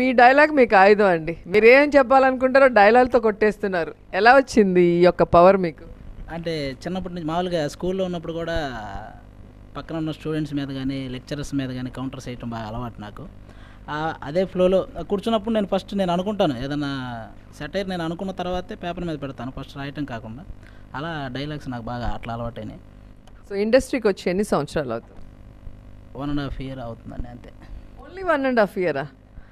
మీ dialogue మీకు ఆయుధం అండి మీరు ఏం చెప్పాలనుకుంటారో డైలాగ్తో కొట్టేస్తున్నారు ఎలా వచ్చింది ఈ యొక్క పవర్ మీకు అంటే చిన్నప్పటి నుంచి మామూలుగా స్కూల్లో ఉన్నప్పుడు కూడా పక్కన ఉన్న స్టూడెంట్స్ మీద కానీ లెక్చరర్స్ మీద కానీ కౌంటర్స్ వేయటం బాగా అలవాటు నాకు ఆ, అదే ఫ్లోలో కూర్చున్నప్పుడు నేను ఫస్ట్ నేను అనుకుంటాను ఏదన్నా సెటైర్ నేను అనుకున్న తర్వాతే పేపర్ మీద పెడతాను ఫస్ట్ రాయటం కాకుండా అలా డైలాగ్స్ నాకు బాగా అట్లా అలవాటైనాయి సో ఇండస్ట్రీకి వచ్చి ఎన్ని సంవత్సరాలు అవుతుంది వన్ అండ్ హాఫ్ ఇయర్ అవుతుందండి అంతే ఓన్లీ వన్ అండ్ హాఫ్ ఇయరా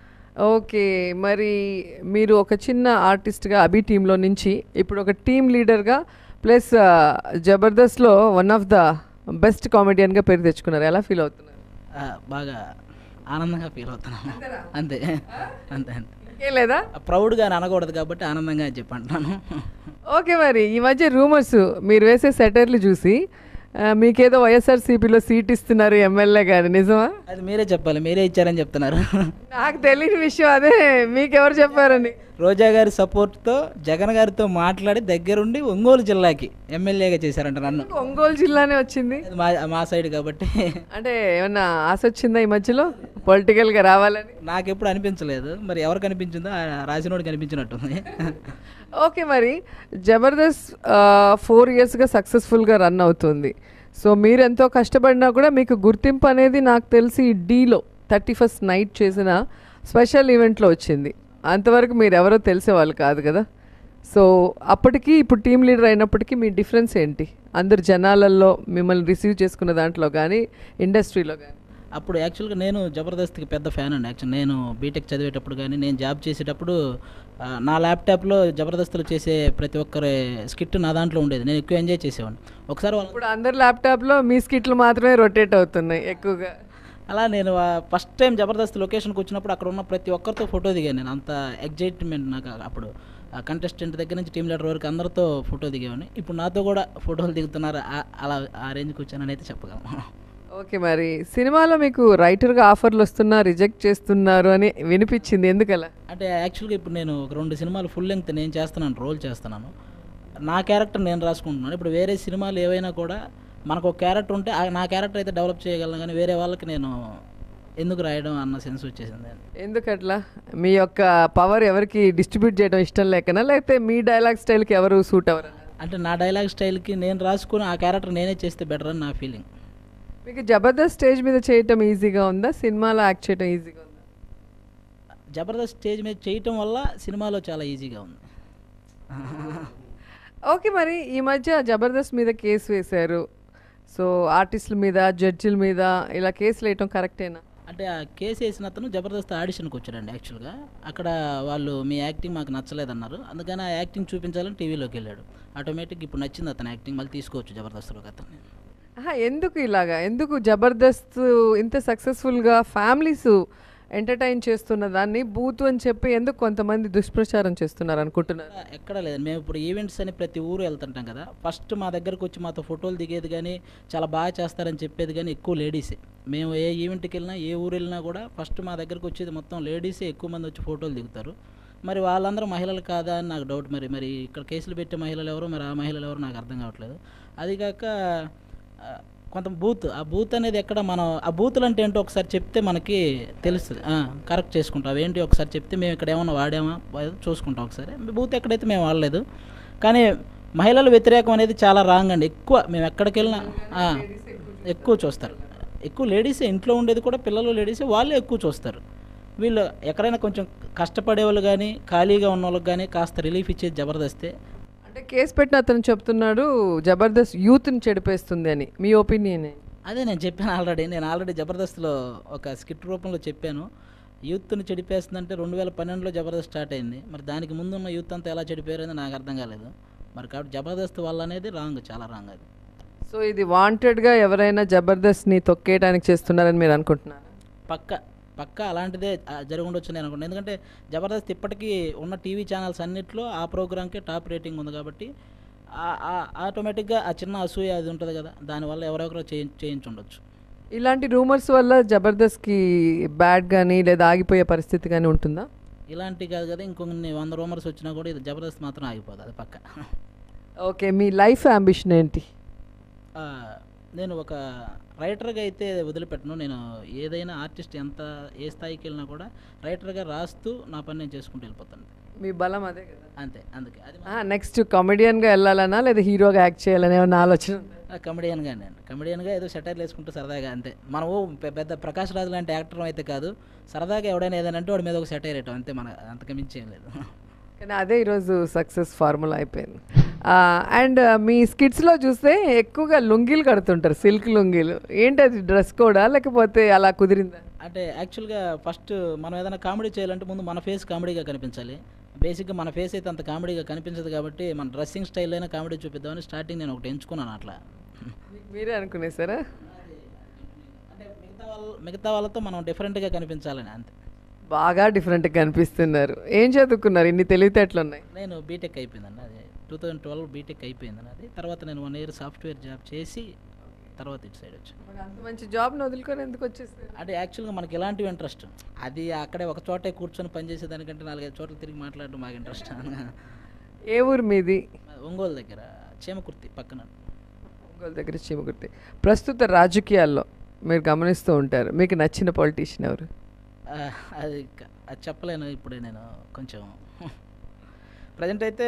ఓకే మరి మీరు ఒక చిన్న ఆర్టిస్ట్గా అభి టీంలో నుంచి ఇప్పుడు ఒక టీమ్ లీడర్గా ప్లస్ జబర్దస్త్లో వన్ ఆఫ్ ద బెస్ట్ కామెడియన్గా పేరు తెచ్చుకున్నారు ఎలా ఫీల్ అవుతున్నారు ఆ, బాగా ఆనందంగా ఫీల్ అవుతున్నాను అంతే అంతే అంతే ఇంకేం లేదా ప్రౌడ్గా అనకూడదు కాబట్టి ఆనందంగా చెప్పంటున్నాను ఓకే మరి ఈ మధ్య రూమర్స్ మీరు వేసే సెటర్లు చూసి ఆ, మీకేదో వైఎస్ఆర్సీపీలో సీట్ ఇస్తున్నారు ఎమ్మెల్యే గారు నిజమా అది మీరే చెప్పాలి మీరే ఇచ్చారని చెప్తున్నారు నాకు తెలియని విషయం అదే మీకెవరు చెప్పారని రోజా గారి సపోర్ట్తో జగన్ గారితో మాట్లాడి దగ్గరుండి ఒంగోలు జిల్లాకి ఎమ్మెల్యేగా చేశారంట నన్ను ఒంగోలు జిల్లానే వచ్చింది అది మా మా సైడ్ కాబట్టి అంటే ఏమన్నా ఆశ వచ్చిందా ఈ మధ్యలో పొలిటికల్గా రావాలని నాకెప్పుడు అనిపించలేదు మరి ఎవరికి అనిపించిందో ఆ రాసినోడికి అనిపించినట్టుంది ఓకే మరి జబర్దస్త్ ఫోర్ ఇయర్స్గా సక్సెస్ఫుల్గా రన్ అవుతుంది సో మీరు ఎంతో కష్టపడినా కూడా మీకు గుర్తింపు అనేది నాకు తెలిసి డీలో థర్టీ ఫస్ట్ నైట్ చేసిన స్పెషల్ ఈవెంట్లో వచ్చింది అంతవరకు మీరు ఎవరో తెలిసేవాళ్ళు కాదు కదా సో అప్పటికి ఇప్పుడు టీమ్ లీడర్ అయినప్పటికీ మీ డిఫరెన్స్ ఏంటి అందరు జనాలలో మిమ్మల్ని రిసీవ్ చేసుకున్న దాంట్లో కానీ ఇండస్ట్రీలో కానీ అప్పుడు యాక్చువల్గా నేను జబర్దస్త్కి పెద్ద ఫ్యాన్ అండి యాక్చువల్ నేను బీటెక్ చదివేటప్పుడు కానీ నేను జాబ్ చేసేటప్పుడు ఆ, నా ల్యాప్టాప్లో జబర్దస్త్లో చేసే ప్రతి ఒక్కరి స్కిట్ నా దాంట్లో ఉండేది నేను ఎక్కువ ఎంజాయ్ చేసేవాడిని ఒకసారి వాళ్ళ ఇప్పుడు అందరి ల్యాప్టాప్లో మీ స్కిట్లు మాత్రమే రొటేట్ అవుతున్నాయి ఎక్కువగా అలా నేను ఫస్ట్ టైం జబర్దస్త్ లొకేషన్కి వచ్చినప్పుడు అక్కడ ఉన్న ప్రతి ఒక్కరితో ఫోటో దిగాను నేను అంత ఎగ్జైట్మెంట్ నాకు అప్పుడు ఆ కంటెస్టెంట్ దగ్గర నుంచి టీమ్ లీడర్ వరకు అందరితో ఫోటో దిగేవాడిని ఇప్పుడు నాతో కూడా ఫోటోలు దిగుతున్నారు ఆ- అలా ఆ రేంజ్కి వచ్చానని అయితే చెప్పగలను ఓకే మరి సినిమాలో మీకు రైటర్గా ఆఫర్లు వస్తున్నా రిజెక్ట్ చేస్తున్నారు అని వినిపించింది ఎందుకలా అంటే యాక్చువల్గా ఇప్పుడు నేను ఒక రెండు సినిమాలు ఫుల్ లెంగ్త్ నేను చేస్తున్నాను రోల్ చేస్తున్నాను నా క్యారెక్టర్ నేను రాసుకుంటున్నాను ఇప్పుడు వేరే సినిమాలు ఏవైనా కూడా మనకు ఒక క్యారెక్టర్ ఉంటే ఆ- నా క్యారెక్టర్ అయితే డెవలప్ చేయగలను కానీ వేరే వాళ్ళకి నేను ఎందుకు రాయడం అన్న సెన్స్ వచ్చేసింది ఎందుకట్లా మీ యొక్క పవర్ ఎవరికి డిస్ట్రిబ్యూట్ చేయడం ఇష్టం లేకనా లేకపోతే మీ డైలాగ్ స్టైల్కి ఎవరు సూట్ అవ్వరా అంటే నా డైలాగ్ స్టైల్కి నేను రాసుకుని ఆ క్యారెక్టర్ నేనే చేస్తే బెటర్ అని నా ఫీలింగ్ మీకు జబర్దస్త్ స్టేజ్ మీద చేయటం ఈజీగా ఉందా సినిమాలో యాక్ట్ చేయడం ఈజీగా ఉందా జబర్దస్త్ స్టేజ్ మీద చేయటం వల్ల సినిమాలో చాలా ఈజీగా ఉంది ఓకే మరి ఈ మధ్య జబర్దస్త్ మీద కేసు వేశారు సో ఆర్టిస్టుల మీద జడ్జిల మీద ఇలా కేసులు వేయటం కరెక్టేనా అంటే ఆ కేసు వేసిన అతను జబర్దస్త్ ఆడిషన్కి వచ్చాడండి యాక్చువల్గా అక్కడ వాళ్ళు మీ యాక్టింగ్ మాకు నచ్చలేదన్నారు అందుకని ఆ యాక్టింగ్ చూపించాలని టీవీలోకి వెళ్ళాడు ఆటోమేటిక్ ఇప్పుడు నచ్చింది అతని యాక్టింగ్ మళ్ళీ తీసుకోవచ్చు జబర్దస్త్లోకి అతన్ని ఆహా, ఎందుకు ఇలాగా ఎందుకు జబర్దస్త్ ఇంత సక్సెస్ఫుల్గా ఫ్యామిలీస్ ఎంటర్టైన్ చేస్తున్న దాన్ని బూత్ అని చెప్పి ఎందుకు కొంతమంది దుష్ప్రచారం చేస్తున్నారు అనుకుంటున్నారు ఎక్కడ లేదండి మేము ఇప్పుడు ఈవెంట్స్ అని ప్రతి ఊరు వెళ్తుంటాం కదా ఫస్ట్ మా దగ్గరకు వచ్చి మాతో ఫోటోలు దిగేది కానీ చాలా బాగా చేస్తారని చెప్పేది కానీ ఎక్కువ లేడీసే మేము ఏ ఈవెంట్కి వెళ్ళినా ఏ ఊరు వెళ్ళినా కూడా ఫస్ట్ మా దగ్గరకు వచ్చేది మొత్తం లేడీసే ఎక్కువ మంది వచ్చి ఫోటోలు దిగుతారు మరి వాళ్ళందరూ మహిళలు కాదా అని నాకు డౌట్ మరి మరి ఇక్కడ కేసులు పెట్టే మహిళలు ఎవరు మరి ఆ మహిళలు ఎవరు నాకు అర్థం కావట్లేదు అది కాక ఆ, కొంత బూత్ ఆ బూత్ అనేది ఎక్కడ మనం ఆ బూతులు అంటే ఏంటో ఒకసారి చెప్తే మనకి తెలుస్తుంది కరెక్ట్ చేసుకుంటాం అవేంటి ఒకసారి చెప్తే మేము ఇక్కడ ఏమన్నా వాడామా అది చూసుకుంటాం ఒకసారి బూత్ ఎక్కడైతే మేము వాడలేదు కానీ మహిళల వ్యతిరేకం అనేది చాలా రాంగ్ అండి ఎక్కువ మేము ఎక్కడికి వెళ్ళినా ఆ, ఎక్కువ చూస్తారు ఎక్కువ లేడీసే ఇంట్లో ఉండేది కూడా పిల్లలు లేడీసే వాళ్ళే ఎక్కువ చూస్తారు వీళ్ళు ఎక్కడైనా కొంచెం కష్టపడే వాళ్ళు కానీ ఖాళీగా ఉన్న వాళ్ళకి కానీ కాస్త రిలీఫ్ ఇచ్చేది జబర్దస్తే అంటే కేసు పెట్టిన అతను చెప్తున్నాడు జబర్దస్త్ యూత్ని చెడిపేస్తుంది అని మీ ఒపీనియన్ అదే నేను చెప్పాను ఆల్రెడీ నేను ఆల్రెడీ జబర్దస్త్లో ఒక స్కిట్ రూపంలో చెప్పాను యూత్ని చెడిపేస్తుందంటే రెండు వేల పన్నెండులో జబర్దస్త్ స్టార్ట్ అయింది మరి దానికి ముందు ఉన్న యూత్ అంతా ఎలా చెడిపోయారని నాకు అర్థం కాలేదు మరి కాబట్టి జబర్దస్త్ వల్ల అనేది రాంగ్ చాలా రాంగ్ అది సో ఇది వాంటెడ్గా ఎవరైనా జబర్దస్త్ని తొక్కేయడానికి చేస్తున్నారని మీరు అనుకుంటున్నారు పక్క పక్క అలాంటిదే ఆ, జరిగి ఉండొచ్చు నేను అనుకుంటున్నాను ఎందుకంటే జబర్దస్త్ ఇప్పటికీ ఉన్న టీవీ ఛానల్స్ అన్నిట్లో ఆ ప్రోగ్రామ్కే టాప్ రేటింగ్ ఉంది కాబట్టి ఆ- ఆ- ఆటోమేటిక్గా ఆ చిన్న అసూయ అది ఉంటుంది కదా దానివల్ల ఎవరెవరో చేయి చేయించుండొచ్చు ఇలాంటి రూమర్స్ వల్ల జబర్దస్త్కి బ్యాడ్ కానీ లేదా ఆగిపోయే పరిస్థితి కానీ ఉంటుందా ఇలాంటి కాదు కదా ఇంకొన్ని వంద రూమర్స్ వచ్చినా కూడా ఇది జబర్దస్త్ మాత్రం ఆగిపోదు అది పక్క ఓకే మీ లైఫ్ అంబిషన్ ఏంటి ఆ, నేను ఒక రైటర్గా అయితే వదిలిపెట్టను నేను ఏదైనా ఆర్టిస్ట్ ఎంత ఏ స్థాయికి వెళ్ళినా కూడా రైటర్గా రాస్తూ నా పని నేను చేసుకుంటూ వెళ్ళిపోతాను మీ బలం అదే కదా అంతే అందుకే అది మా- నెక్స్ట్ కామెడియన్గా వెళ్ళాలనా లేదా హీరోగా యాక్ట్ చేయాలనే ఏమన్నా ఆలోచన ఉందా? ఆ, కమెడియన్గా నేను కమెడియన్గా ఏదో సెటైర్లు వేసుకుంటూ సరదాగా అంతే మనము పె- పెద్ద ప్రకాష్ రాజు లాంటి యాక్టర్ అయితే కాదు సరదాగా ఎవడైనా ఏదైనా అంటే వాడి మీద ఒక సెటైర్ వేయటం అంతే మన అంతకు మించి ఏం లేదు కానీ అదే ఈరోజు సక్సెస్ ఫార్ములా అయిపోయింది అండ్ మీ స్కిట్స్లో చూస్తే ఎక్కువగా లుంగీలు కడుతుంటారు సిల్క్ లుంగీలు ఏంటి అది డ్రెస్ కోడా లేకపోతే అలా కుదిరిందా అంటే యాక్చువల్గా ఫస్ట్ మనం ఏదైనా కామెడీ చేయాలంటే ముందు మన ఫేస్ కామెడీగా కనిపించాలి బేసిక్గా మన ఫేస్ అయితే అంత కామెడీగా కనిపించదు కాబట్టి మన డ్రెస్సింగ్ స్టైల్ అయినా కామెడీ చూపిద్దామని స్టార్టింగ్ నేను ఒకటి ఎంచుకున్నాను అట్లా మీరే అనుకునేసారా అంటే మిగతా వాళ్ళ మిగతా వాళ్ళతో మనం డిఫరెంట్గా కనిపించాలని అంతే బాగా డిఫరెంట్గా కనిపిస్తున్నారు ఏం చదువుకున్నారు ఇన్ని తెలివితేటలు ఉన్నాయి నేను బీటెక్ అయిపోయిందండి అది టూ థౌజండ్ ట్వెల్వ్ బీటెక్ అయిపోయింది అది తర్వాత నేను వన్ ఇయర్ సాఫ్ట్వేర్ జాబ్ చేసి తర్వాత ఇటు సైడ్ వచ్చాను మరి అంత మంచి జాబ్ని వదులుకొని ఎందుకు వచ్చేసారు అంటే యాక్చువల్గా మనకి ఎలాంటివి ఇంట్రెస్ట్ అది అక్కడే ఒక చోటే కూర్చొని పనిచేసే దానికంటే నాలుగైదు చోట్ల తిరిగి మాట్లాడడం మాకు ఇంట్రెస్ట్ ఏ ఊరు మీది ఒంగోలు దగ్గర చీమకుర్తి పక్కన ఒంగోలు దగ్గర చీమకుర్తి ప్రస్తుత రాజకీయాల్లో మీరు గమనిస్తూ ఉంటారు మీకు నచ్చిన పొలిటీషియన్ ఎవరు ఆ, అది క- అది చెప్పలేను ఇప్పుడే నేను కొంచెం ప్రజెంట్ అయితే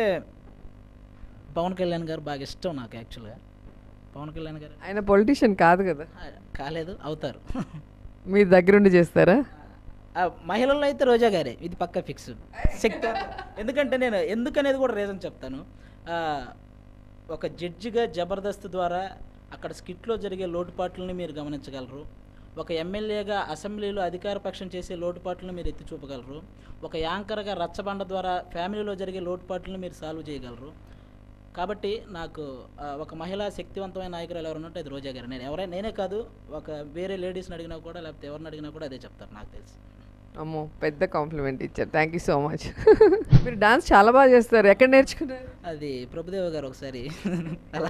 పవన్ కళ్యాణ్ గారు బాగా ఇష్టం నాకు యాక్చువల్గా పవన్ కళ్యాణ్ గారు ఆయన పొలిటీషియన్ కాదు కదా ఆ, కాలేదు అవుతారు మీ దగ్గరుండి చేస్తారా ఆ, మహిళల్లో అయితే రోజా గారే ఇది పక్క ఫిక్స్ శక్తి ఎందుకంటే నేను ఎందుకనేది కూడా రీజన్ చెప్తాను ఆ, ఒక జడ్జిగా జబర్దస్త్ ద్వారా అక్కడ స్కిట్లో జరిగే లోటుపాట్లని మీరు గమనించగలరు ఒక ఎమ్మెల్యేగా అసెంబ్లీలో అధికార పక్షం చేసే లోటుపాట్లను మీరు ఎత్తి చూపగలరు ఒక యాంకర్గా రచ్చబండ ద్వారా ఫ్యామిలీలో జరిగే లోటుపాట్లను మీరు సాల్వ్ చేయగలరు కాబట్టి నాకు ఆ, ఒక మహిళా శక్తివంతమైన నాయకురాలు ఎవరు ఉన్నట్టు అది రోజా గారు నేను ఎవరైనా నేనే కాదు ఒక వేరే లేడీస్ని అడిగినా కూడా లేకపోతే ఎవరిని అడిగినా కూడా అదే చెప్తారు నాకు తెలిసి అమ్మో పెద్ద కాంప్లిమెంట్ ఇచ్చారు థ్యాంక్ యూ సో మచ్ మీరు డాన్స్ చాలా బాగా చేస్తారు ఎక్కడ నేర్చుకున్నారు అది ప్రభుదేవ గారు ఒకసారి అలా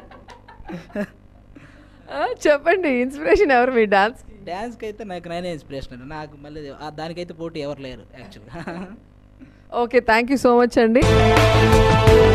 ఆ, చెప్పండి ఇన్స్పిరేషన్ ఎవరు మీ డాన్స్ డ్యాన్స్కి అయితే నాకు నేనే ఇన్స్పిరేషన్ అండి నాకు మళ్ళీ ఆ దానికైతే పోటీ ఎవరు లేరు యాక్చువల్గా okay thank you so much అండి